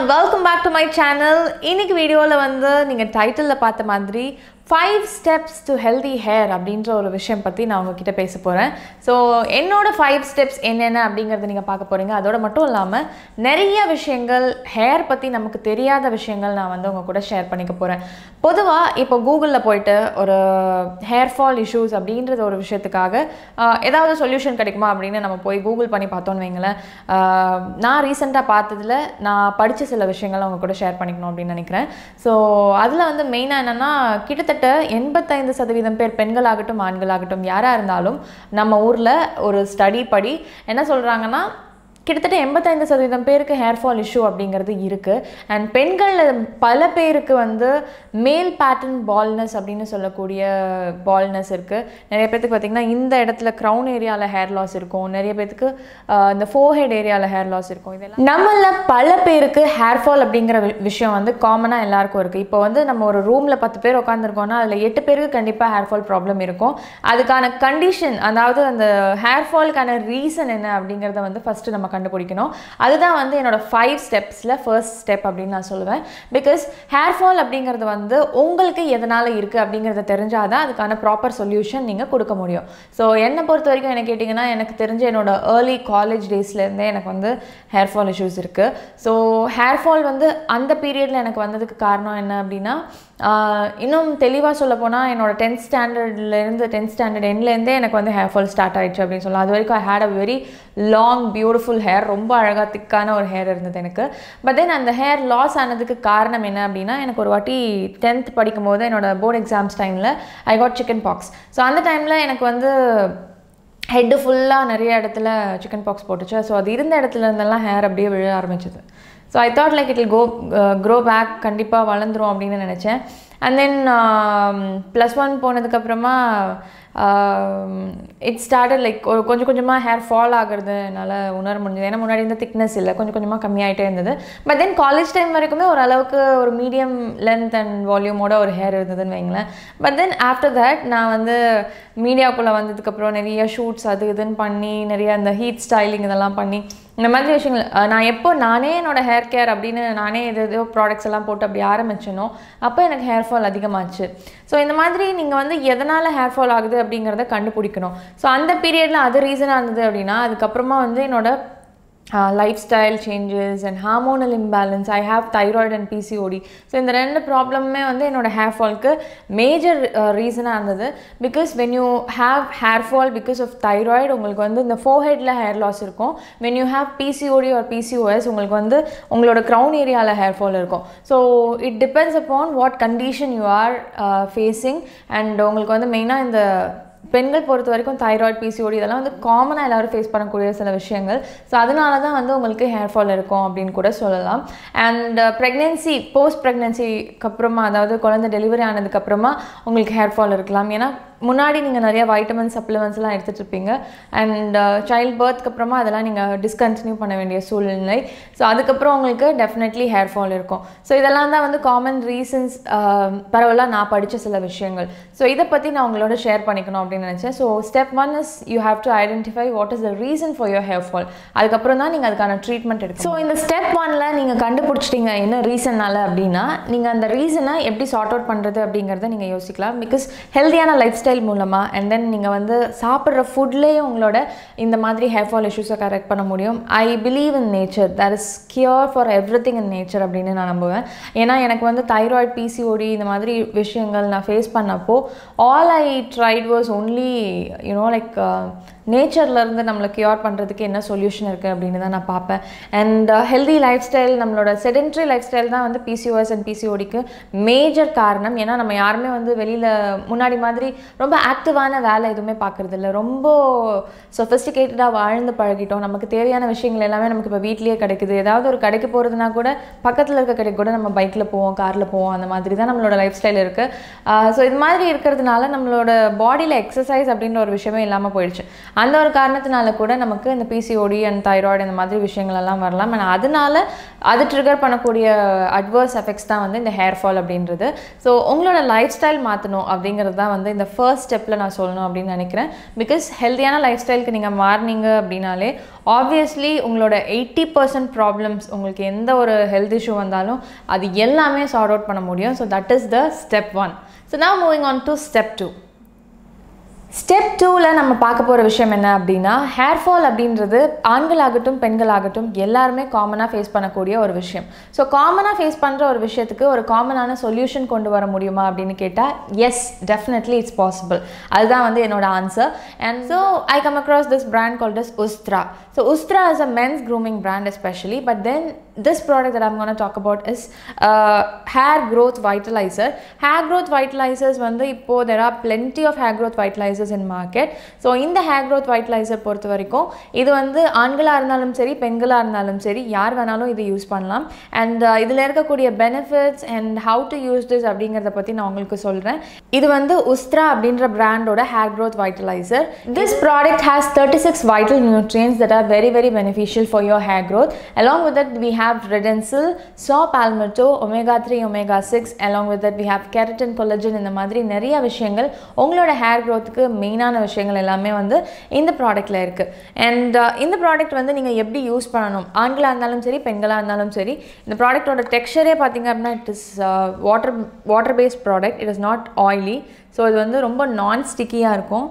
Welcome back to my channel இன்னைக்கு வீடியோவில் வந்து நீங்கள் டைட்டிலில் பார்த்த மாதிரி five steps to healthy hair அப்படின்ற ஒரு விஷயம் பற்றி நான் உங்ககிட்ட பேச போகிறேன் ஸோ என்னோட ஃபைவ் ஸ்டெப்ஸ் என்னென்ன அப்படிங்கிறத நீங்கள் பார்க்க போகிறீங்க அதோட மட்டும் இல்லாமல் நிறைய விஷயங்கள் ஹேர் பற்றி நமக்கு தெரியாத விஷயங்கள் நான் வந்து உங்கள் கூட ஷேர் பண்ணிக்க போகிறேன் பொதுவாக இப்போ கூகுளில் போயிட்டு ஒரு ஹேர் ஃபால் இஷ்யூஸ் அப்படின்றது ஒரு விஷயத்துக்காக ஆஹ், ஏதாவது சொல்யூஷன் கிடைக்குமா அப்படின்னு நம்ம போய் கூகுள் பண்ணி பார்த்தோன்னு வைங்களேன் ஆஹ், நான் ரீசெண்டாக பார்த்ததுல நான் படித்த சில விஷயங்கள் அவங்க கூட ஷேர் பண்ணிக்கணும் அப்படின்னு நினைக்கிறேன் ஸோ அதில் வந்து மெயினாக என்னென்னா கிட்டத்தட்ட எண்பத்தைந்து சதவீதம் பேர் பெண்களாகட்டும் ஆண்களாகட்டும் யாராக இருந்தாலும் நம்ம ஊரில் ஒரு ஸ்டடி படி என்ன சொல்கிறாங்கன்னா கிட்டத்தட்ட எண்பத்தைந்து சதவீதம் பேருக்கு ஹேர் ஃபால் இஷ்யூ அப்படிங்கிறது இருக்குது அண்ட் பெண்களில் பல பேருக்கு வந்து மேல் பேட்டர்ன் பால்னஸ் அப்படின்னு சொல்லக்கூடிய பால்னஸ் இருக்குது நிறைய பேர்த்துக்கு பார்த்திங்கன்னா இந்த இடத்துல க்ரௌன் ஏரியாவில் ஹேர் லாஸ் இருக்கும் நிறைய பேர்த்துக்கு ஆஹ், இந்த ஃபோஹெட் ஏரியாவில் ஹேர் லாஸ் இருக்கும் இதெல்லாம் நம்மள பல பேருக்கு ஹேர் ஃபால் அப்படிங்கிற வி- விஷயம் வந்து காமனாக எல்லாருக்கும் இருக்குது இப்போ வந்து நம்ம ஒரு ரூமில் பத்து பேர் உட்காந்துருக்கோம்னா அதில் எட்டு பேருக்கு கண்டிப்பாக ஹேர் ஃபால் ப்ராப்ளம் இருக்கும் அதுக்கான கண்டிஷன் அதாவது அந்த ஹேர் ஃபாலுக்கான ரீசன் என்ன அப்படிங்கிறத வந்து ஃபஸ்ட்டு நம்ம கண்டுபிடிக்கணும் அதுதான் வந்து என்னோட ஃபைவ் ஸ்டெப்ஸில் ஃபர்ஸ்ட் ஸ்டெப் அப்படின்னு நான் சொல்லுவேன் பிகாஸ் ஹேர் ஃபால் அப்படிங்கிறது வந்து உங்களுக்கு எதனால் இருக்குது அப்படிங்கிறத தெரிஞ்சால் தான் அதுக்கான ப்ராப்பர் சொல்யூஷன் நீங்கள் கொடுக்க முடியும் ஸோ என்னை பொறுத்த வரைக்கும் என்ன கேட்டிங்கன்னா எனக்கு தெரிஞ்ச என்னோட ஏர்லி காலேஜ் டேஸ்லேருந்தே எனக்கு வந்து ஹேர் ஃபால் இஷ்யூஸ் இருக்குது ஸோ ஹேர் ஃபால் வந்து அந்த பீரியடில் எனக்கு வந்ததுக்கு காரணம் என்ன அப்படின்னா ஆஹ், இன்னும் தெளிவாக சொல்ல போனால் என்னோட டென்த் ஸ்டாண்டர்ட்லேருந்து டென்த் ஸ்டாண்டர்ட் எண்ட்லேருந்தே எனக்கு வந்து ஹேர் ஃபால் ஸ்டார்ட் ஆயிடுச்சு அப்படின்னு சொல்லலாம் அது வரைக்கும் I had a very long beautiful hair ரொம்ப அழகாக திக்கான ஒரு ஹேர் இருந்தது எனக்கு பட் தென் அந்த ஹேர் லாஸ் ஆனதுக்கு காரணம் என்ன அப்படின்னா எனக்கு ஒரு வாட்டி டென்த் படிக்கும் போது என்னோட போர்டு எக்ஸாம்ஸ் டைமில் I got chicken pox so அந்த டைமில் எனக்கு வந்து ஹெட்டு ஃபுல்லாக நிறைய இடத்துல சிக்கன் பாக்ஸ் போட்டுச்சு ஸோ அது இருந்த இடத்துல இருந்தெல்லாம் ஹேர் அப்படியே விழ ஆரம்பிச்சது so I thought like it will go grow back கண்டிப்பாக வளர்ந்துரும் அப்படின்னு நினச்சேன் அண்ட் தென் ப்ளஸ் ஒன் போனதுக்கப்புறமா இட் ஸ்டார்டட் லைக் ஒரு கொஞ்சம் கொஞ்சமாக ஹேர் ஃபால் ஆகுறது என்னால் உணர முடிஞ்சது ஏன்னா முன்னாடி இருந்த திக்னஸ் இல்லை கொஞ்சம் கொஞ்சமாக கம்மியாயிட்டே இருந்தது பட் தென் காலேஜ் டைம் வரைக்குமே ஓரளவுக்கு ஒரு மீடியம் லென்த் அண்ட் வால்யூமோட ஒரு ஹேர் இருந்ததுன்னு வைங்களேன் பட் தென் ஆஃப்டர் தட் நான் வந்து மீடியாக்குள்ளே வந்ததுக்கப்புறம் நிறைய ஷூட்ஸ் அது இதுன்னு பண்ணி நிறைய அந்த ஹீட் ஸ்டைலிங் இதெல்லாம் பண்ணி இந்த மாதிரி விஷயங்கள் அஹ் நான் எப்போ நானே என்னோட ஹேர் கேர் அப்படின்னு நானே எது எதோ ப்ராடக்ட்ஸ் எல்லாம் போட்டு அப்படி ஆரம்பிச்சேனோ அப்போ எனக்கு ஹேர் ஃபால் அதிகமாச்சு ஸோ இந்த மாதிரி நீங்கள் வந்து எதனால் ஹேர் ஃபால் ஆகுது அப்படிங்கிறத கண்டுபிடிக்கணும் ஸோ அந்த பீரியடில் அது ரீசனாக இருந்தது அப்படின்னா அதுக்கப்புறமா வந்து என்னோட life style changes and hormonal imbalance I have thyroid and PCOD so இந்த ரெண்டு ப்ராப்ளமுமே வந்து என்னோட ஹேர் ஃபால்க்கு மேஜர் ரீசனாக இருந்தது because when you have hair fall because of thyroid உங்களுக்கு வந்து இந்த ஃபோஹெட்டில் ஹேர் லாஸ் இருக்கும் when you have PCOD or PCOS உங்களுக்கு வந்து உங்களோட க்ரௌன் ஏரியாவில் ஹேர் ஃபால் இருக்கும் so it depends upon what condition you are facing and உங்களுக்கு வந்து மெயினாக இந்த பெண்கள் பொறுத்த வரைக்கும் தைராய்டு பிசிஓடி இதெல்லாம் வந்து காமனாக எல்லாரும் ஃபேஸ் பண்ணக்கூடிய சில விஷயங்கள் ஸோ அதனால தான் வந்து உங்களுக்கு ஹேர் ஃபால் இருக்கும் அப்படின்னு கூட சொல்லலாம் அண்ட் ப்ரெக்னென்சி போஸ்ட் ப்ரெக்னென்சிக்கு அப்புறமா அதாவது குழந்தை டெலிவரி ஆனதுக்கப்புறமா உங்களுக்கு ஹேர் ஃபால் இருக்கலாம் ஏன்னா முன்னாடி நீங்கள் நிறைய வைட்டமின் சப்ளிமெண்ட்ஸ்லாம் எடுத்துகிட்டு இருப்பீங்க அண்ட் சைல்ட் பர்த்க்கு அப்புறமா அதெல்லாம் நீங்கள் டிஸ்கண்டினியூ பண்ண வேண்டிய சூழ்நிலை ஸோ அதுக்கப்புறம் உங்களுக்கு டெஃபினெட்லி ஹேர் ஃபால் இருக்கும் ஸோ இதெல்லாம் தான் வந்து காமன் ரீசன்ஸ் பரவலாக நான் படித்த சில விஷயங்கள் ஸோ இதை பற்றி நான் உங்களோட ஷேர் பண்ணிக்கணும் அப்படின்னு நினச்சேன் so step one is you have to identify what is the reason for your hair fall அதுக்கப்புறம் தான் நீங்கள் அதுக்கான ட்ரீட்மெண்ட் எடுக்கணும் ஸோ இந்த ஸ்டெப் ஒனில் நீங்கள் கண்டுபிடிச்சிட்டீங்க என்ன ரீசன்னால அப்படின்னா நீங்கள் அந்த ரீசனை எப்படி சார்ட் அவுட் பண்ணுறது அப்படிங்கிறத நீங்கள் யோசிக்கலாம் பிகாஸ் ஹெல்த்தியான லைஃப் ஸ்டைல் மூலமாக அண்ட் தென் நீங்கள் வந்து சாப்பிட்ற ஃபுட்லேயே உங்களோட இந்த மாதிரி ஹேர் ஃபால் இஷ்யூஸை கரெக்ட் பண்ண முடியும் I believe in nature that is cure for everything in nature அப்படின்னு நான் நம்புவேன் ஏன்னா எனக்கு வந்து தைராய்டு பிசிஓடி இந்த மாதிரி விஷயங்கள் நான் ஃபேஸ் பண்ணப்போ all I tried was only you know like நேச்சர்லேருந்து நம்மளை கியூர் பண்ணுறதுக்கு என்ன சொல்யூஷன் இருக்குது அப்படின்னு தான் நான் பார்ப்பேன் அண்ட் ஹெல்தி லைஃப் ஸ்டைல் நம்மளோட செடென்ட்ரி லைஃப் ஸ்டைல் தான் வந்து பிசிஓஎஸ் அண்ட் பிசிஓடிக்கு மேஜர் காரணம் ஏன்னா நம்ம யாருமே வந்து வெளியில் முன்னாடி மாதிரி ரொம்ப ஆக்டிவான வேலை எதுவுமே பார்க்குறது இல்லை ரொம்ப சொஃபிஸ்டிகேட்டடாக வாழ்ந்து பழகிட்டோம் நமக்கு தேவையான விஷயங்கள் எல்லாமே நமக்கு இப்போ வீட்லேயே கிடைக்குது ஏதாவது ஒரு கடைக்கு போகிறதுனா கூட பக்கத்தில் இருக்க கடைக்கு கூட நம்ம பைக்கில் போவோம் காரில் போவோம் அந்த மாதிரி தான் நம்மளோட லைஃப் ஸ்டைல் இருக்குது ஸோ இது மாதிரி இருக்கிறதுனால நம்மளோட பாடியில் எக்ஸசைஸ் அப்படின்ற ஒரு விஷயமே இல்லாமல் போயிடுச்சு அந்த ஒரு காரணத்தினால கூட நமக்கு இந்த பிசிஓடி அண்ட் தைராய்டு இந்த மாதிரி விஷயங்கள் எல்லாம் வரலாம் அண்ட் அதனால அது ட்ரிகர் பண்ணக்கூடிய அட்வர்ஸ் எஃபெக்ட்ஸ் தான் வந்து இந்த ஹேர் ஃபால் அப்படின்றது ஸோ உங்களோட லைஃப் ஸ்டைல் மாற்றணும் அப்படிங்கிறது தான் வந்து இந்த ஃபர்ஸ்ட் ஸ்டெப்பில் நான் சொல்லணும் அப்படின்னு நினைக்கிறேன் பிகாஸ் ஹெல்த்தியான லைஃப் ஸ்டைலுக்கு நீங்கள் மாறினீங்க அப்படின்னாலே ஆப்வியஸ்லி உங்களோட எயிட்டி பர்சன்ட் ப்ராப்ளம்ஸ் உங்களுக்கு எந்த ஒரு ஹெல்த் இஷ்யூ வந்தாலும் அது எல்லாமே சார்ட் அவுட் பண்ண முடியும் so that is the step one so now moving on to step two step டூவில் நம்ம பார்க்க போகிற விஷயம் என்ன அப்படின்னா ஹேர் ஃபால் அப்படின்றது ஆண்களாகட்டும் பெண்களாகட்டும் எல்லாருமே காமனாக ஃபேஸ் பண்ணக்கூடிய ஒரு விஷயம் ஸோ காமனாக ஃபேஸ் பண்ணுற ஒரு விஷயத்துக்கு ஒரு காமனான சொல்யூஷன் கொண்டு வர முடியுமா அப்படின்னு கேட்டால் எஸ் டெஃபினெட்லி இட்ஸ் பாசிபிள் அதுதான் வந்து என்னோட answer and so I come across this brand called is Ustraa so Ustraa is a men's grooming brand especially but then this product that I'm going to talk about is uh, hair growth vitalizer. Hair growth vitalizers வந்து இப்போ there are plenty of hair growth vitalizers in market. So இந்த hair growth vitalizer பொறுத்த வரைக்கும் இது வந்து ஆண்களாக இருந்தாலும் சரி பெண்களாக இருந்தாலும் சரி யார் வேணாலும் இது யூஸ் பண்ணலாம் அண்ட் இதில் இருக்கக்கூடிய benefits and how to use this அப்படிங்கிறத பற்றி நான் உங்களுக்கு சொல்கிறேன் இது வந்து உஸ்த்ரா அப்படின்ற பிராண்டோட hair growth vitalizer. This product has 36 vital nutrients that are very very beneficial for your hair growth. Along with that we have have redensil, saw palmetto, omega 3, omega 6, along with that we have keratin, collagen இந்த மாதிரி நிறைய விஷயங்கள் உங்களோட hair க்ரோத்துக்கு மெயினான விஷயங்கள் எல்லாமே வந்து இந்த ப்ராடக்ட்டில் இருக்குது அண்ட் இந்த ப்ராடக்ட் வந்து நீங்கள் எப்படி யூஸ் பண்ணணும் ஆண்களாக இருந்தாலும் சரி பெண்களாக இருந்தாலும் சரி இந்த ப்ராடக்ட்டோட டெக்ஸ்சரே பார்த்தீங்க அப்படின்னா it is water water based product it is not oily so இது வந்து ரொம்ப நான் ஸ்டிக்கியாக இருக்கும்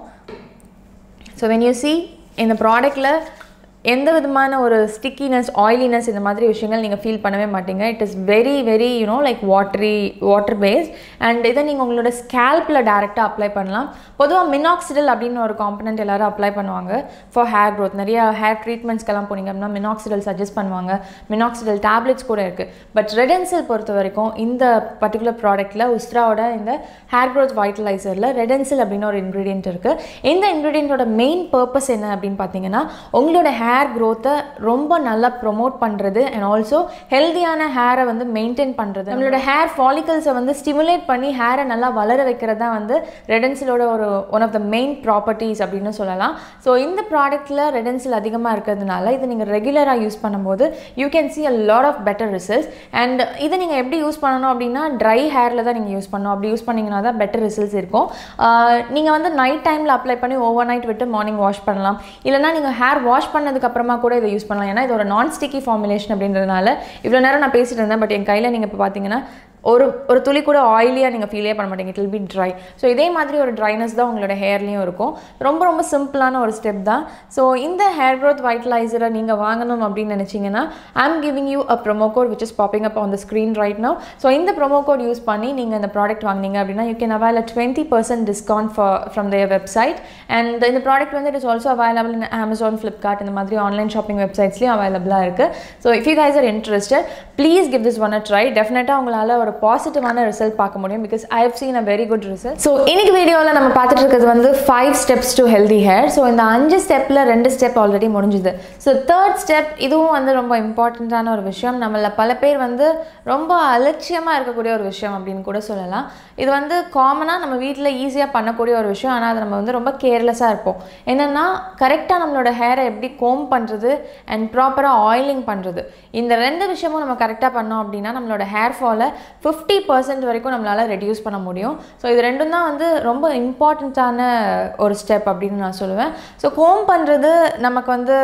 ஸோ வென் யூ சி இந்த ப்ராடக்ட்டில் எந்த விதமான ஒரு ஸ்டிக்கினஸ் ஆயிலினஸ் இந்த மாதிரி விஷயங்கள் நீங்கள் ஃபீல் பண்ணவே மாட்டீங்க it is very very you know like watery water based and இதை நீங்கள் உங்களோட ஸ்கேல்பில் டேரெக்டாக அப்ளை பண்ணலாம் பொதுவாக மினாக்சிடல் அப்படின்னு ஒரு காம்பனண்ட் எல்லாரும் அப்ளை பண்ணுவாங்க ஃபார் ஹேர் க்ரோத் நிறைய ஹேர் ட்ரீட்மெண்ட்ஸ்க்கெல்லாம் போனீங்க அப்படின்னா மினாக்சிடல் சஜஸ்ட் பண்ணுவாங்க மினாக்சிடல் டேப்லெட்ஸ் கூட இருக்குது பட் ரெடென்சில் பொறுத்த வரைக்கும் இந்த பர்டிகுலர் ப்ராடக்ட்டில் உஸ்ட்ராவோட இந்த ஹேர் க்ரோத் வைட்டலைசரில் ரெடென்சில் அப்படின்னு ஒரு இன்க்ரீடியன்ட் இருக்குது இந்த இன்க்ரீடியண்ட்டோட மெயின் பர்பஸ் என்ன அப்படின்னு பார்த்தீங்கன்னா உங்களோட ஹேர் ஹேர் க்ரோத்தை ரொம்ப நல்லா ப்ரொமோட் பண்ணுறது அண்ட் ஆல்சோ ஹெல்த்தியான ஹேரை வந்து மெயின்டைன் பண்ணுறது நம்மளோட ஹேர் ஃபாலிகல்ஸை வந்து ஸ்டிமுலேட் பண்ணி ஹேரை நல்லா வளர வைக்கிறது தான் வந்து ரெடென்சிலோட ஒரு one of the main properties அப்படின்னு சொல்லலாம் ஸோ இந்த ப்ராடக்ட்டில் ரெடென்சில் அதிகமாக இருக்கிறதுனால இதை நீங்கள் ரெகுலராக யூஸ் பண்ணும்போது you can see a lot of better results and இதை நீங்கள் எப்படி யூஸ் பண்ணணும் அப்படின்னா ட்ரை ஹேரில் தான் நீங்கள் யூஸ் பண்ணணும் அப்படி யூஸ் பண்ணிங்கன்னா தான் பெட்டர் ரிசல்ட்ஸ் இருக்கும் நீங்கள் வந்து நைட் டைமில் அப்ளை பண்ணி ஓவர் நைட் விட்டு மார்னிங் வாஷ் பண்ணலாம் இல்லைனா நீங்கள் ஹேர் வாஷ் பண்ணதுக்கு அப்புறமா கூட இதை யூஸ் பண்ணலாம் ஏன்னா இது ஒரு நான் ஸ்டிக்கி ஃபார்முலேஷன் அப்படின்றதுனால இவ்வளோ நேரம் நான் பேசிட்டு இருந்தேன் பட் என் கையில் நீங்கள் இப்போ பார்த்தீங்கன்னா ஒரு ஒரு துளி கூட ஆயிலியாக நீங்கள் ஃபீலே பண்ண மாட்டீங்க it will be dry so இதே மாதிரி ஒரு ட்ரைனஸ் தான் உங்களோட ஹேர்லேயும் இருக்கும் ரொம்ப ரொம்ப சிம்பிளான ஒரு ஸ்டெப் தான் ஸோ இந்த ஹேர் க்ரோத் வைட்டலைசரை நீங்கள் வாங்கணும் அப்படின்னு நினச்சிங்கன்னா I am giving you a promo code which is popping up on the screen right no so இந்த ப்ரொமோ கோட் யூஸ் பண்ணி நீங்கள் இந்த ப்ராடக்ட் வாங்கினீங்க அப்படின்னா you can avail a twenty percent discount for from their website and இந்த product வந்து it is also available in Amazon Flipkart இந்த மாதிரி ஆன்லைன் ஷாப்பிங் வெப்சைட்ஸ்லையும் அவைலபிளாக இருக்குது so if you guys are interested please give this one a try டெஃபினட்டாக உங்களால் ஒரு பாசிட்டிவான ரிசல்ட் பார்க்க முடியும் because I have seen a very good result so இன்னைக்கு வீடியோவில் நம்ம பார்த்துட்டு இருக்கிறது வந்து five steps to healthy hair so இந்த அஞ்சு ஸ்டெப்பில் ரெண்டு ஸ்டெப் ஆல்ரெடி முடிஞ்சுது ஸோ தேர்ட் ஸ்டெப் இதுவும் வந்து ரொம்ப இம்பார்ட்டண்ட்டான ஒரு விஷயம் நம்மள பல பேர் வந்து ரொம்ப அலட்சியமாக இருக்கக்கூடிய ஒரு விஷயம் அப்படின்னு கூட சொல்லலாம் இது வந்து காமனாக நம்ம வீட்டில் ஈஸியாக பண்ணக்கூடிய ஒரு விஷயம் ஆனால் அதை நம்ம வந்து ரொம்ப கேர்லெஸ்ஸாக இருப்போம் என்னென்னா கரெக்டாக நம்மளோட ஹேரை எப்படி கோம் பண்ணுறது அண்ட் ப்ராப்பராக ஆயிலிங் பண்ணுறது இந்த ரெண்டு விஷயமும் நம்ம கரெக்டாக பண்ணோம் அப்படின்னா நம்மளோட ஹேர் ஃபாலை ஃபிஃப்டி பர்சன்ட் வரைக்கும் நம்மளால் ரெடியூஸ் பண்ண முடியும் ஸோ இது ரெண்டும் தான் வந்து ரொம்ப இம்பார்ட்டண்ட்டான ஒரு ஸ்டெப் அப்படின்னு நான் சொல்லுவேன் ஸோ கோம் பண்ணுறது நமக்கு வந்து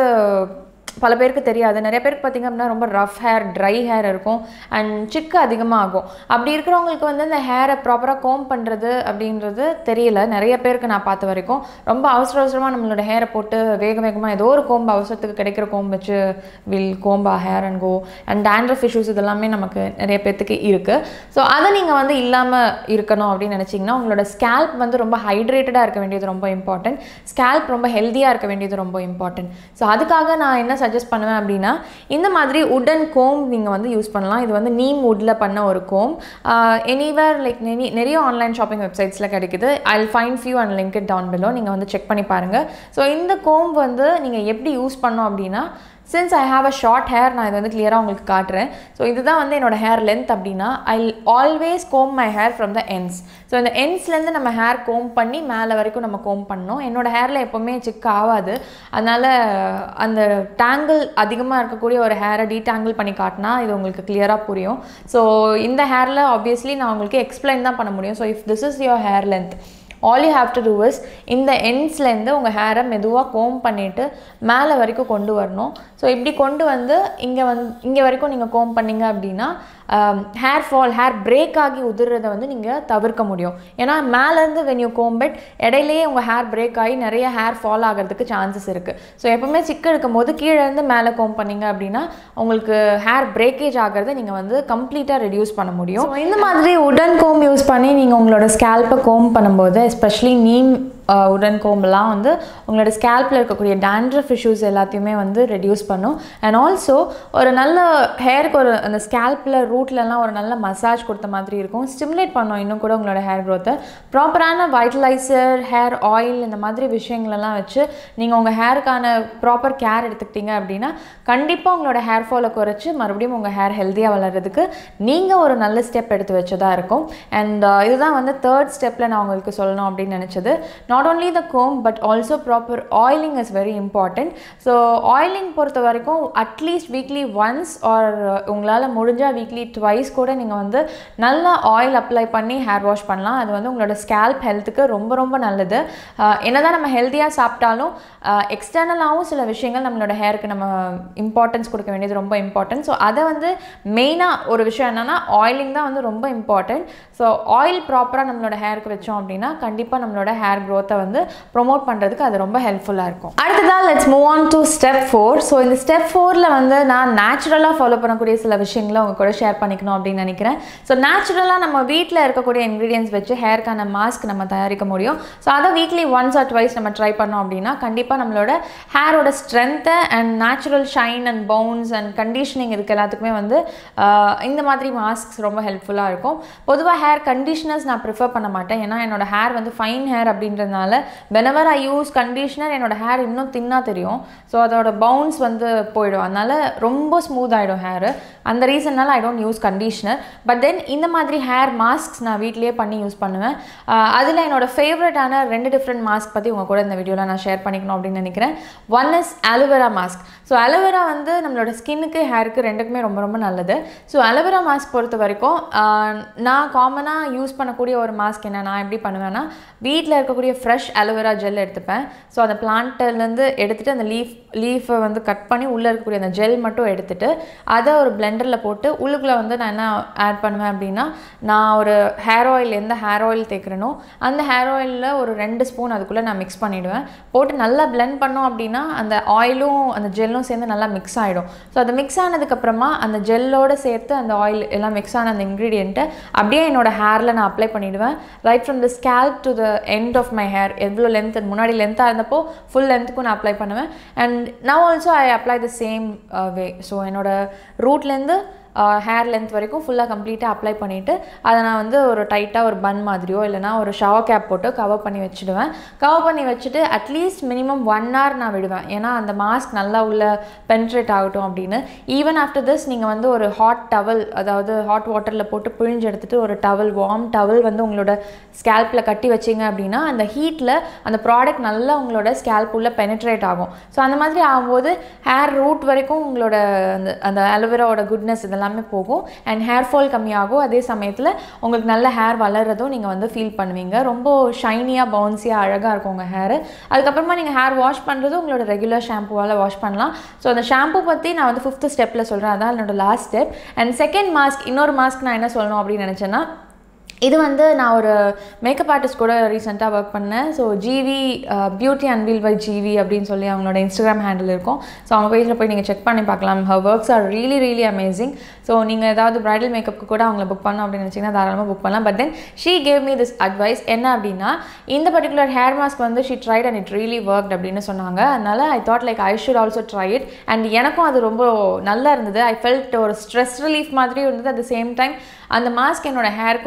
பல பேருக்கு தெரியாது நிறைய பேருக்கு பார்த்திங்க அப்படின்னா ரொம்ப ரஃப் ஹேர் ட்ரை ஹேர் இருக்கும் அண்ட் சிக்கு அதிகமாக ஆகும் அப்படி இருக்கிறவங்களுக்கு வந்து இந்த ஹேரை ப்ராப்பராக கோம் பண்ணுறது அப்படின்றது தெரியல நிறைய பேருக்கு நான் பார்த்த வரைக்கும் ரொம்ப அவசர அவசரமாக நம்மளோட ஹேரை போட்டு வேக வேகமாக ஏதோ ஒரு கோம்பு அவசரத்துக்கு கிடைக்கிற கோம்பு வச்சு வில் கோம்பா ஹேர் அண்ட் கோ அண்ட் டேண்ட்ரஃப் இஷ்யூஸ் இதெல்லாமே நமக்கு நிறைய பேர்த்துக்கு இருக்குது ஸோ அதை நீங்கள் வந்து இல்லாமல் இருக்கணும் அப்படின்னு நினச்சிங்கன்னா உங்களோட ஸ்கேல்ப் வந்து ரொம்ப ஹைட்ரேட்டடாக இருக்க வேண்டியது ரொம்ப இம்பார்ட்டன்ட் ஸ்கேல்ப் ரொம்ப ஹெல்த்தியாக இருக்க வேண்டியது ரொம்ப இம்பார்ட்டன்ட் ஸோ அதுக்காக நான் என்ன சஜஸ்ட் பண்ணுவேன் அப்படின்னா இந்த மாதிரி உடன் கோம் நீங்கள் வந்து யூஸ் பண்ணலாம் இது வந்து நீம் வுட்டில் பண்ண ஒரு கோம் எனிவேர் லைக் நெனி நிறைய ஆன்லைன் ஷாப்பிங் வெப்சைட்ஸில் கிடைக்குது I fine few and link it down below நீங்கள் வந்து செக் பண்ணி பாருங்கள் ஸோ இந்த கோம் வந்து நீங்கள் எப்படி யூஸ் பண்ணோம் அப்படின்னா since I have a short hair நான் இதை வந்து கிளியராக உங்களுக்கு காட்டுறேன் ஸோ இதுதான் வந்து என்னோட ஹேர் லென்த் அப்படின்னா I always comb my hair from the ends so இந்த எண்ட்ஸ்லேருந்து நம்ம ஹேர் கோம் பண்ணி மேலே வரைக்கும் நம்ம கோம் பண்ணணும் என்னோட ஹேரில் எப்போவுமே சிக்கு ஆகாது அதனால் அந்த டேங்கிள் அதிகமாக இருக்கக்கூடிய ஒரு ஹேரை டீடேங்கிள் பண்ணி காட்டினா இது உங்களுக்கு கிளியராக புரியும் ஸோ இந்த ஹேரில் ஆப்வியஸ்லி நான் உங்களுக்கு எக்ஸ்பிளைன் தான் பண்ண முடியும் so if this is your hair length all you have to do is இந்த எண்ட்ஸ்லேருந்து உங்கள் ஹேரை மெதுவாக கோம் பண்ணிவிட்டு மேலே வரைக்கும் கொண்டு வரணும் ஸோ இப்படி கொண்டு வந்து இங்கே வந்து இங்கே வரைக்கும் நீங்கள் கோம் பண்ணீங்க அப்படின்னா ஹேர் ஃபால் ஹேர் பிரேக் ஆகி உதிர்றதை வந்து நீங்கள் தவிர்க்க முடியும் ஏன்னா மேலேருந்து வென் யூ கோம்பெட் இடையிலேயே உங்கள் ஹேர் பிரேக் ஆகி நிறைய ஹேர் ஃபால் ஆகிறதுக்கு சான்சஸ் இருக்குது ஸோ எப்போவுமே சிக்கு இருக்கும் போது கீழேருந்து மேலே கோம் பண்ணீங்க அப்படின்னா உங்களுக்கு ஹேர் பிரேக்கேஜ் ஆகிறத நீங்கள் வந்து கம்ப்ளீட்டாக ரெடியூஸ் பண்ண முடியும் So, இந்த மாதிரி உடன் கோம் யூஸ் பண்ணி நீங்கள் உங்களோட ஸ்கேல்ப்பை கோம் பண்ணும்போது எஸ்பெஷலி நீம் உடன் கோம்பெல்லாம் வந்து உங்களோட ஸ்கேல்பில் இருக்கக்கூடிய டேண்ட்ரஃப் இஷ்யூஸ் எல்லாத்தையுமே வந்து ரெடியூஸ் பண்ணும் அண்ட் ஆல்சோ ஒரு நல்ல ஹேருக்கு ஒரு அந்த ஸ்கேல்பில் ரூட்லலாம் ஒரு நல்ல மசாஜ் கொடுத்த மாதிரி இருக்கும் ஸ்டிமுலேட் பண்ணும் இன்னும் கூட உங்களோட ஹேர் க்ரோத்தை ப்ராப்பரான வைட்டலைசர் ஹேர் ஆயில் இந்த மாதிரி விஷயங்களெல்லாம் வச்சு நீங்கள் உங்கள் ஹேருக்கான ப்ராப்பர் கேர் எடுத்துக்கிட்டீங்க அப்படின்னா கண்டிப்பாக உங்களோட ஹேர் ஃபாலை குறைச்சி மறுபடியும் உங்கள் ஹேர் ஹெல்த்தியாக வளர்கிறதுக்கு நீங்கள் ஒரு நல்ல ஸ்டெப் எடுத்து வச்சதாக இருக்கும் அண்ட் இதுதான் வந்து தேர்ட் ஸ்டெப்பில் நான் உங்களுக்கு சொல்லணும் அப்படின்னு நினச்சது not only the comb but also proper oiling is very important so oiling பொறுத்த வரைக்கும் அட்லீஸ்ட் வீக்லி ஒன்ஸ் ஆர் உங்களால் முடிஞ்சால் வீக்லி ட்வைஸ் கூட நீங்கள் வந்து நல்ல ஆயில் அப்ளை பண்ணி ஹேர் வாஷ் பண்ணலாம் அது வந்து உங்களோட ஸ்கேல்ப் ஹெல்த்துக்கு ரொம்ப ரொம்ப நல்லது என்னதான் நம்ம ஹெல்த்தியாக சாப்பிட்டாலும் எக்ஸ்டர்னலாகவும் சில விஷயங்கள் நம்மளோட ஹேருக்கு நம்ம இம்பார்ட்டன்ஸ் கொடுக்க வேண்டியது ரொம்ப இம்பார்ட்டன்ட் ஸோ அதை வந்து மெயினாக ஒரு விஷயம் என்னென்னா ஆயிலிங் தான் வந்து ரொம்ப இம்பார்ட்டன்ட் ஸோ ஆயில் ப்ராப்பராக நம்மளோட ஹேருக்கு வச்சோம் அப்படின்னா கண்டிப்பாக நம்மளோட ஹேர் க்ரோத்தை வந்து ப்ரொமோட் பண்ணுறதுக்கு அது ரொம்ப ஹெல்ப்ஃபுல்லாக இருக்கும் அடுத்ததாக let's move on to step four so இந்த ஸ்டெப் ஃபோரில் வந்து நான் நேச்சுரலாக ஃபாலோ பண்ணக்கூடிய சில விஷயங்களை உங்கள் கூட ஷேர் பண்ணிக்கணும் அப்படின்னு நினைக்கிறேன் ஸோ நேச்சுரலாக நம்ம வீட்டில் இருக்கக்கூடிய இன்க்ரீடியன்ஸ் வச்சு ஹேருக்கான மாஸ்க் நம்ம தயாரிக்க முடியும் ஸோ அதை வீக்லி ஒன்ஸ் ஆர் ட்வைஸ் நம்ம ட்ரை பண்ணோம் அப்படின்னா கண்டிப்பாக நம்மளோட ஹேரோட ஸ்ட்ரென்த்தை and natural shine and bounce and conditioning இதுக்கு எல்லாத்துக்குமே வந்து ஆஹ், இந்த மாதிரி மாஸ்க்ஸ் ரொம்ப ஹெல்ப்ஃபுல்லாக இருக்கும் பொதுவாக ஹேர் கண்டிஷனர்ஸ் நான் ப்ரிஃபர் பண்ண மாட்டேன் ஏன்னா என்னோட ஹேர் வந்து ஃபைன் ஹேர் அப்படின்றதுனால வெனவர் ஐ யூஸ் கண்டிஷனர் என்னோட ஹேர் இன்னும் தின்னாக தெரியும் ஸோ அதோட பவுன்ஸ் வந்து போயிடும் அதனால ரொம்ப ஸ்மூத் ஆகிடும் ஹேர் அந்த ரீசன்னால I don't use conditioner but then இந்த மாதிரி ஹேர் மாஸ்க்ஸ் நான் வீட்லேயே பண்ணி யூஸ் பண்ணுவேன் அதில் என்னோட ஃபேவரட்டான ரெண்டு டிஃப்ரெண்ட் மாஸ்க் பற்றி உங்கள் கூட இந்த வீடியோவில் நான் ஷேர் பண்ணிக்கணும் அப்படின்னு நினைக்கிறேன் one is aloe vera mask so aloe vera வந்து நம்மளோட ஸ்கின்னுக்கு ஹேருக்கு ரெண்டுக்குமே ரொம்ப ரொம்ப நல்லது ஸோ அலோவேரா மாஸ்க் பொறுத்த வரைக்கும் ஆஹ், நான் காமனாக யூஸ் பண்ணக்கூடிய ஒரு மாஸ்க் என்ன நான் எப்படி பண்ணுவேன்னா வீட்டில் இருக்கக்கூடிய ஃப்ரெஷ் அலோவேரா ஜெல் எடுத்துப்பேன் ஸோ அந்த பிளான்ட்லேருந்து எடுத்துகிட்டு அந்த லீஃப் லீஃபை வந்து கட் பண்ணி உள்ளே இருக்கக்கூடிய அந்த ஜெல் மட்டும் எடுத்துட்டு அதை ஒரு பிளெண்டரில் போட்டு உள்ளுக்குள்ளே வந்து நான் என்ன ஆட் பண்ணுவேன் அப்படின்னா நான் ஒரு ஹேர் ஆயில் எந்த ஹேர் ஆயில் தேய்க்கிறேனோ அந்த ஹேர் ஆயிலில் ஒரு ரெண்டு ஸ்பூன் அதுக்குள்ளே நான் மிக்ஸ் பண்ணிவிடுவேன் போட்டு நல்லா blend பண்ணோம் அப்படின்னா அந்த ஆயிலும் அந்த ஜெல்லும் சேர்ந்து நல்லா மிக்ஸ் ஆகிடும் ஸோ அது மிக்ஸ் ஆனதுக்கப்புறமா அந்த ஜெல்லோடு சேர்த்து அந்த ஆயில் எல்லாம் மிக்ஸ் ஆன அந்த இன்க்ரீடியண்ட்டை அப்படியே என்னோட ஹேரில் நான் அப்ளை பண்ணிவிடுவேன் right from the scalp to the end of my hair எவ்வளோ லென்த் முன்னாடி லென்த்தாக இருந்தப்போ ஃபுல் லென்த்துக்கும் நான் அப்ளை பண்ணுவேன் and now also I apply the same way so என்னோட ரூட்லேருந்து ஹேர் லென்த் வரைக்கும் ஃபுல்லாக கம்ப்ளீட்டாக அப்ளை பண்ணிவிட்டு அதை நான் வந்து ஒரு டைட்டாக ஒரு பன் மாதிரியோ இல்லைனா ஒரு ஷவர் கேப் போட்டு கவர் பண்ணி வச்சுடுவேன் கவர் பண்ணி வச்சுட்டு அட்லீஸ்ட் மினிமம் ஒன் ஹவர் நான் விடுவேன் ஏன்னா அந்த மாஸ்க் நல்லா உள்ள பென்ட்ரேட் ஆகட்டும் அப்படின்னு ஈவன் ஆஃப்டர் திஸ் நீங்கள் வந்து ஒரு ஹாட் டவல் அதாவது ஹாட் வாட்டரில் போட்டு பிழிஞ்சு எடுத்துட்டு ஒரு டவல் வார்ம் டவல் வந்து உங்களோட ஸ்கேல்பில் கட்டி வச்சிங்க அப்படின்னா அந்த ஹீட்டில் அந்த ப்ராடக்ட் நல்லா உங்களோட ஸ்கேல்ப் உள்ள பெனிட்ரேட் ஆகும் ஸோ அந்த மாதிரி ஆகும்போது ஹேர் ரூட் வரைக்கும் உங்களோட அந்த அந்த அலோவேராவோட குட்னஸ் இதெல்லாமே போகும் அண்ட் ஹேர் ஃபால் கம்மியாகும் அதே சமயத்தில் உங்களுக்கு நல்ல ஹேர் வளர்றதும் நீங்கள் வந்து ஃபீல் பண்ணுவீங்க ரொம்ப ஷைனியாக பவுன்ஸியாக அழகாக இருக்கும் உங்கள் ஹேர் அதுக்கப்புறமா நீங்கள் ஹேர் வாஷ் பண்ணுறது உங்களோட ரெகுலர் ஷாம்புவால் வாஷ் பண்ணலாம் ஸோ அந்த ஷாம்பு பற்றி நான் வந்து ஃபிஃப்த் ஸ்டெப்பில் சொல்கிறேன் அதான் என்னோட last step and second mask இன்னொரு மாஸ்க் நான் என்ன சொல்லணும் அப்படின்னு நினச்சேன்னா இது வந்து நான் ஒரு மேக்கப் ஆர்டிஸ்ட் கூட ரீசெண்டாக ஒர்க் பண்ணேன் so Jivi beauty unveil by Jivi அப்படின்னு சொல்லி அவங்களோட இன்ஸ்டாகிராம் ஹேண்டில் இருக்கும் ஸோ அவங்க பேஜில் போய் நீங்கள் செக் பண்ணி பார்க்கலாம் her works are really really amazing so நீங்கள் ஏதாவது பிரைடல் மேக்கப்புக்கு கூட அவங்கள புக் பண்ணணும் அப்படின்னு நினச்சிங்கன்னா தாராளமாக புக் பண்ணலாம் but then she gave me this advice என்ன அப்படின்னா இந்த பர்டிகுலர் ஹேர் மாஸ்க் வந்து she tried and it really work அப்படின்னு சொன்னாங்க அதனால் I thought like I should also try it and எனக்கும் அது ரொம்ப நல்லா இருந்தது ஐ ஃபெல்ட் ஒரு ஸ்ட்ரெஸ் ரிலீஃப் மாதிரி இருந்தது அட் த சேம் டைம் அந்த மாஸ்க் என்னோட ஹேருக்கு ஒரு நல்ல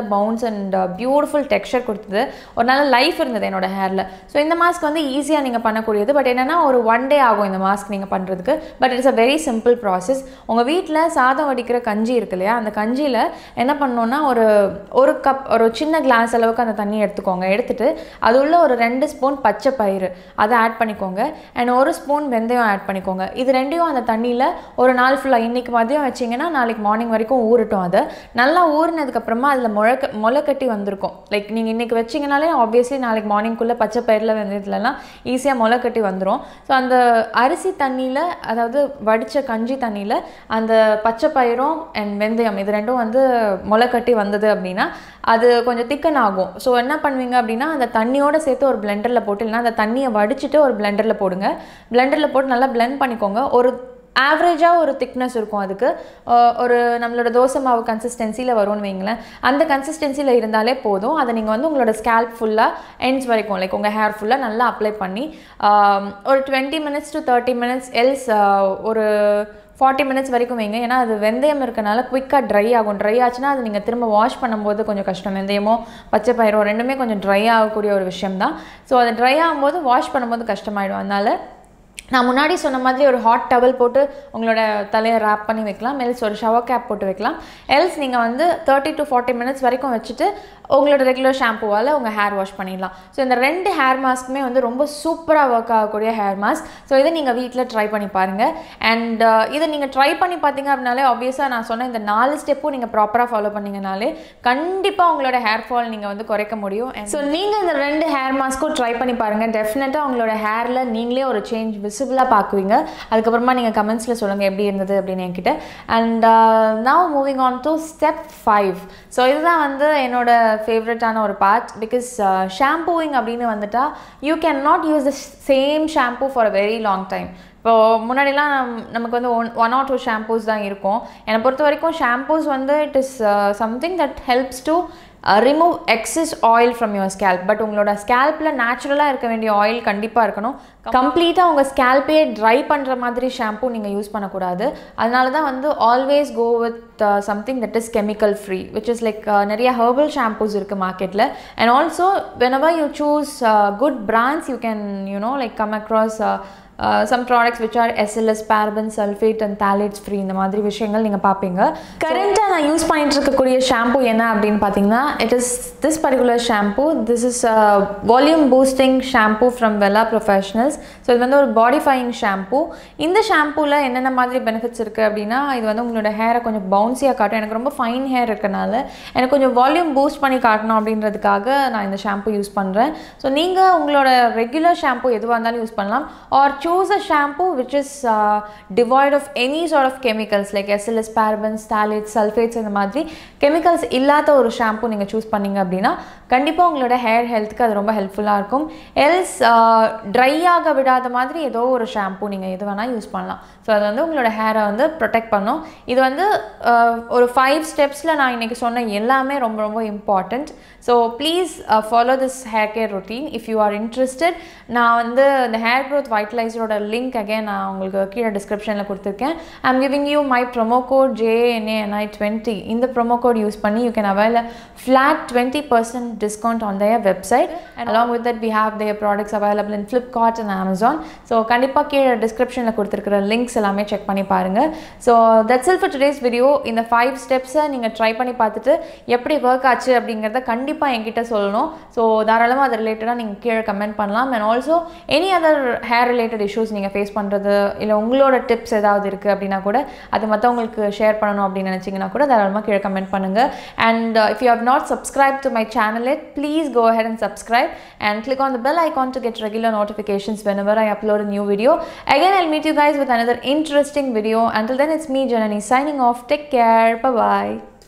பவுன்ஸ் அண்ட் பியூட்டிஃபுல் டெக்ஸ்சர் கொடுத்தது ஒரு நல்ல லைஃப் இருந்தது என்னோட ஹேரில் ஸோ இந்த மாஸ்க் வந்து ஈஸியாக நீங்கள் பண்ணக்கூடியது பட் என்னென்னா ஒரு ஒன் டே ஆகும் இந்த மாஸ்க் நீங்கள் பண்ணுறதுக்கு but it's a very simple process உங்கள் வீட்டில் சாதம் வடிக்கிற கஞ்சி இருக்கு இல்லையா அந்த கஞ்சியில் என்ன பண்ணணுன்னா ஒரு ஒரு கப் ஒரு சின்ன கிளாஸ் அளவுக்கு அந்த தண்ணி எடுத்துக்கோங்க எடுத்துட்டு அது உள்ள ஒரு ரெண்டு ஸ்பூன் பச்சை பயிறு அதை ஆட் பண்ணிக்கோங்க அண்ட் ஒரு ஸ்பூன் வெந்தயம் ஆட் பண்ணிக்கோங்க இது ரெண்டையும் அந்த தண்ணியில் ஒரு நாள் ஃபுல்லாக இன்றைக்கி மதியம் வச்சிங்கன்னா நாளைக்கு மார்னிங் வரைக்கும் ஊறட்டும் அது நல்லா ஊறினதுக்கப்புறமா அதில் முழக்க முளை கட்டி வந்திருக்கும் லைக் நீங்கள் இன்றைக்கி வச்சிங்கனாலே ஆப்வியஸ்லி நாளைக்கு மார்னிங்குள்ளே பச்சை பயிரில் வெந்தயத்துலலாம் ஈஸியாக முளை கட்டி வந்துடும் ஸோ அந்த அரிசி தண்ணியில் அதாவது வடித்த கஞ்சி தண்ணியில் அந்த பச்சை பயிரும் அண்ட் வெந்தயம் இது ரெண்டும் வந்து முளை கட்டி வந்தது அப்படின்னா அது கொஞ்சம் திக்கன் ஆகும் ஸோ என்ன பண்ணுவீங்க அப்படின்னா அந்த தண்ணியோடு சேர்த்து ஒரு பிளெண்டரில் போட்டு இல்லைன்னா அந்த தண்ணியை வடிச்சிட்டு ஒரு பிளெண்டரில் போடுங்க பிளெண்டரில் போட்டு நல்லா பிளெண்ட் பண்ணிக்கோங்க ஒரு ஆவரேஜாக ஒரு திக்னஸ் இருக்கும் அதுக்கு அஹ் ஒரு நம்மளோட தோசை மாவு கன்சிஸ்டன்சியில் வரும்னு வைங்களேன் அந்த கன்சிஸ்டன்சியில் இருந்தாலே போதும் அதை நீங்கள் வந்து உங்களோட ஸ்கேல்ப் ஃபுல்லாக எண்ட்ஸ் வரைக்கும் லைக் உங்கள் ஹேர் ஃபுல்லாக நல்லா அப்ளை பண்ணி ஆம், ஒரு twenty minutes to thirty minutes else ஒரு ஃபார்ட்டி மினிட்ஸ் வரைக்கும் வைங்க ஏன்னா அது வெந்தயம் இருக்கனால குயிக்காக ட்ரை ஆகும் ட்ரை ஆச்சுன்னா அது நீங்கள் திரும்ப வாஷ் பண்ணும்போது கொஞ்சம் கஷ்டம் வெந்தயமோ பச்சை பயிரோ ரெண்டுமே கொஞ்சம் ட்ரை ஆகக்கூடிய ஒரு விஷயம் தான் ஸோ அது ட்ரை ஆகும்போது வாஷ் பண்ணும்போது கஷ்டமாயிடும் அதனால நான் முன்னாடி சொன்ன மாதிரி ஒரு ஹாட் டவல் போட்டு உங்களோட தலையை ரேப் பண்ணி வைக்கலாம் எல்ஸ் ஒரு ஷவர் கேப் போட்டு வைக்கலாம் எல்ஸ் நீங்கள் வந்து தேர்ட்டி டு ஃபார்ட்டி மினிட்ஸ் வரைக்கும் வச்சுட்டு உங்களோட ரெகுலர் ஷாம்புவால் உங்கள் ஹேர் வாஷ் பண்ணிடலாம் ஸோ இந்த ரெண்டு ஹேர் மாஸ்க்குமே வந்து ரொம்ப சூப்பராக ஒர்க் ஆகக்கூடிய ஹேர் மாஸ்க் ஸோ இதை நீங்கள் வீட்டில் ட்ரை பண்ணி பாருங்கள் அண்ட் இதை நீங்கள் ட்ரை பண்ணி பார்த்தீங்க அப்படின்னாலே ஆப்வியஸாக நான் சொன்ன இந்த நாலு ஸ்டெப்பும் நீங்கள் ப்ராப்பராக ஃபாலோ பண்ணீங்கனாலே கண்டிப்பாக உங்களோட ஹேர் ஃபால் நீங்கள் வந்து குறைக்க முடியும் ஸோ நீங்கள் இந்த ரெண்டு ஹேர் மாஸ்க்கும் ட்ரை பண்ணி பாருங்கள் டெஃபினட்டாக உங்களோட ஹேரில் நீங்களே ஒரு சேஞ்ச் விசிபிளாக பார்க்குவீங்க அதுக்கப்புறமா நீங்கள் கமெண்ட்ஸில் சொல்லுங்கள் எப்படி இருந்தது அப்படின்னு என்கிட்ட and now moving on to step five so இதுதான் வந்து என்னோட ஃபேவரட்டான ஒரு பார்ட் பிகாஸ் ஷாம்பூவிங் அப்படின்னு வந்துட்டா you can not use the same shampoo for a very long time இப்போ முன்னாடிலாம் நம்- நமக்கு வந்து one one or two shampoos தான் இருக்கும் என்னை பொறுத்த வரைக்கும் ஷாம்பூஸ் வந்து it is something that helps to remove excess oil from your scalp but உங்களோட ஸ்கேல்பில் நேச்சுரலாக இருக்க வேண்டிய ஆயில் கண்டிப்பாக இருக்கணும் கம்ப்ளீட்டாக உங்கள் ஸ்கேல்பே ட்ரை பண்ணுற மாதிரி ஷாம்பூ நீங்கள் யூஸ் பண்ணக்கூடாது அதனால தான் வந்து always go with something that is chemical free which is like நிறைய ஹெர்பல் ஷாம்பூஸ் இருக்குது மார்க்கெட்டில் and also whenever you choose uh, good brands you can you know like come across uh, uh, some products which are SLS, paraben, sulfate and phthalates free இந்த மாதிரி விஷயங்கள் நீங்கள் பார்ப்பீங்க கரண்ட்டாக நான் யூஸ் பண்ணிட்டு இருக்கக்கூடிய ஷாம்பு என்ன அப்படின்னு பார்த்தீங்கன்னா it is this particular shampoo this is volume boosting shampoo from Wella professionals so இது வந்து ஒரு பாடிஃபையிங் ஷாம்பு இந்த ஷாம்பூவில் என்னென்ன மாதிரி பெனிஃபிட்ஸ் இருக்குது அப்படின்னா இது வந்து உங்களோட ஹேரை கொஞ்சம் பவுன்சியாக காட்டும் எனக்கு ரொம்ப ஃபைன் ஹேர் இருக்கனால எனக்கு கொஞ்சம் வால்யூம் பூஸ்ட் பண்ணி காட்டணும் அப்படின்றதுக்காக நான் இந்த ஷாம்பு யூஸ் பண்ணுறேன் ஸோ நீங்கள் உங்களோட ரெகுலர் ஷாம்பு எதுவாக இருந்தாலும் யூஸ் பண்ணலாம் or choose a shampoo which is devoid of any sort of chemicals like SLS parabens phthalates sulphates இந்த மாதிரி கெமிக்கல்ஸ் இல்லாத ஒரு ஷாம்பு நீங்கள் சூஸ் பண்ணீங்க அப்படின்னா கண்டிப்பாக உங்களோட ஹேர் ஹெல்த்துக்கு அது ரொம்ப ஹெல்ப்ஃபுல்லாக இருக்கும் எல்ஸ் ட்ரை ஆக விடாத மாதிரி ஏதோ ஒரு ஷாம்பு நீங்கள் எது வேணால் யூஸ் பண்ணலாம் ஸோ அது வந்து உங்களோட ஹேரை வந்து ப்ரொடெக்ட் பண்ணும் இது வந்து ஆஹ், ஒரு ஃபைவ் ஸ்டெப்ஸில் நான் இன்றைக்கி சொன்ன எல்லாமே ரொம்ப ரொம்ப important so please follow this hair care routine if you are interested நான் வந்து இந்த ஹேர் க்ரோத் வைட்டலைசரோட லிங்க் அகைன் நான் உங்களுக்கு கீழே டிஸ்கிரிப்ஷனில் கொடுத்துருக்கேன் I'm giving you my promo code JNANI twenty இந்த ப்ரொமோ கோட் யூஸ் பண்ணி you can avail flat twenty percent discount on their website and along with that we have their products available in Flipkart and Amazon so கண்டிப்பாக கீழே டிஸ்கிரிப்ஷனில் கொடுத்துருக்கிற links எல்லாமே check பண்ணி பாருங்கள் so that's all for today's video இந்த five ஸ்டெப்ஸை நீங்கள் ட்ரை பண்ணி பார்த்துட்டு எப்படி ஒர்க் ஆச்சு அப்படிங்கிறத கண்டிப்பாக என்கிட்ட சொல்லணும் ஸோ தாராளமாக அது ரிலேட்டடாக நீங்கள் கீழே கமெண்ட் பண்ணலாம் and also any other hair related issues நீங்கள் ஃபேஸ் பண்ணுறது இல்லை உங்களோட டிப்ஸ் ஏதாவது இருக்குது அப்படின்னா கூட அது மற்றவங்களுக்கு ஷேர் பண்ணணும் அப்படின்னு நினச்சிங்கன்னா கூட தாராளமாக கீழே கமெண்ட் பண்ணுங்கள் and if you have not subscribed to my channel yet please go ahead and subscribe and click on the bell icon to get regular notifications whenever I upload a new video again I'll meet you guys with another interesting video until then it's me Janani signing off take care bye bye